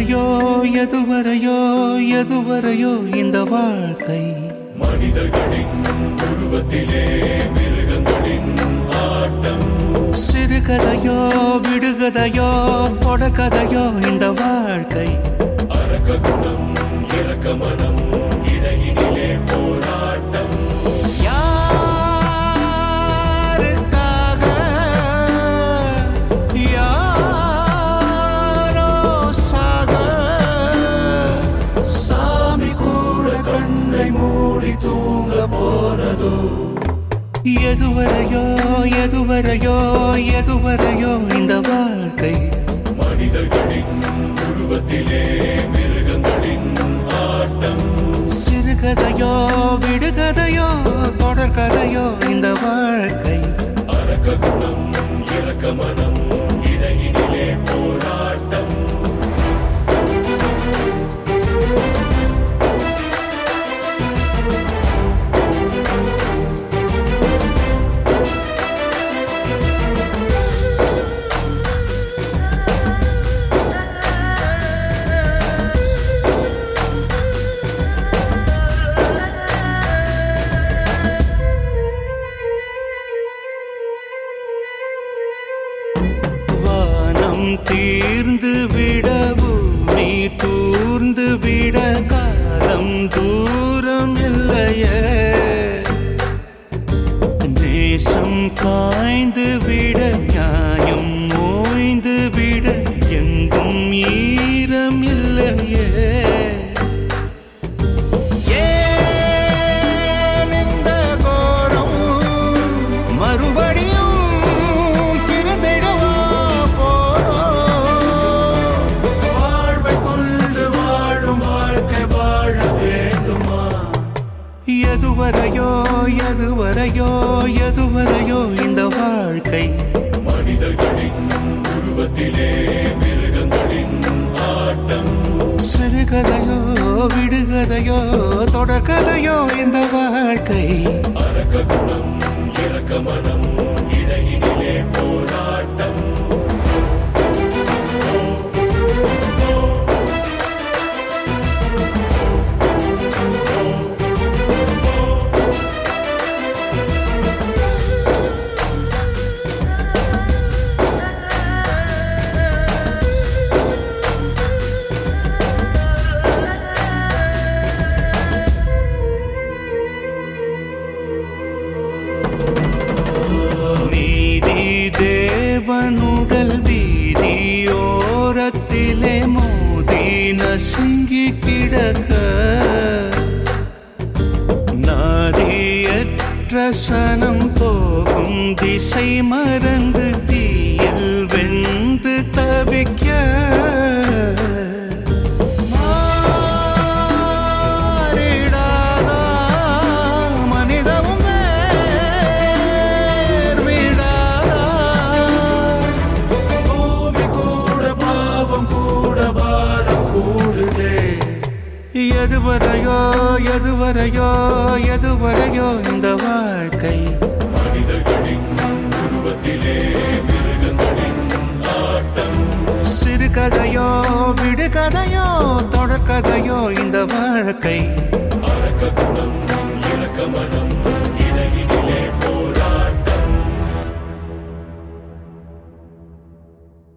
எதுவரையோ எதுவரையோ எதுவரையோ இந்த வாழ்க்கை மனிதர்களின் உருவத்திலே மிருகங்களின் ஆட்டம் சிறுகதையோ விடுகதையோ தொடர்கதையோ இந்த வாழ்க்கை அரக்க குணம் இரக்க மனம் இடையினிலே போராட்டம் யாருக்காக யாரோ சாக சாமி கூட கண்ணை மூடி தூங்க போனதோ எதுவரையோ எதுவரையோ எதுவரையோ இந்த வாழ்க்கை மனிதர்களின் உருவத்திலே மிருகங்களின் ஆட்டம் சிறுகதையோ விடுகதையோ தொடர்கதையோ இந்த வாழ்க்கை அரக்க குணம் இரக்க மனம் இடையினிலே போராட்டம் வானம் தீர்ந்து விட பூமி தூர்ந்து விட காலம் தூரம் இல்லையே நேசம் காய்ந்து விட நியாயம் ஓய்ந்து விட எங்கும் ஈரம் இல்லையே ஏன் இந்த கோரம் மறுபடியும் பிறந்திடவா போறோம் வாழ்வை கொன்று வாழும் வாழ்க்கை வாழ வேண்டுமா எதுவரையோ எதுவரையோ எதுவரையோ இந்த வாழ்க்கை மனிதர்களின் உருவத்திலே மிருகங்களின் ஆட்டம் சிறுகதையோ விடுகதையோ தொடர்கதையோ இந்த வாழ்க்கை அரக்க குணம் இரக்க மனம் இடையினிலே போராட்டம் நீதி தேவனுடல் வீதியோரத்திலே மோதி நசுங்கி கிடக்க நாதியற்ற சனம் போகும் திசை மறந்து தீயில் வெந்து தவிக்க மாறிடாதா மனிதமும் வேர் விடாதா பூமி கூட பாவம் கூட பாரம் கூடுதே எதுவரையோ எதுவரையோ எதுவரையோ இந்த வாழ்க்கை மனிதர்களின் உருவத்திலே மிருகங்களின் ஆட்டம் சிறுகதையோ விடுகதையோ தொடர்கதையோ இந்த வாழ்க்கை அரக்க குணம் இரக்க மனம் இடையினிலே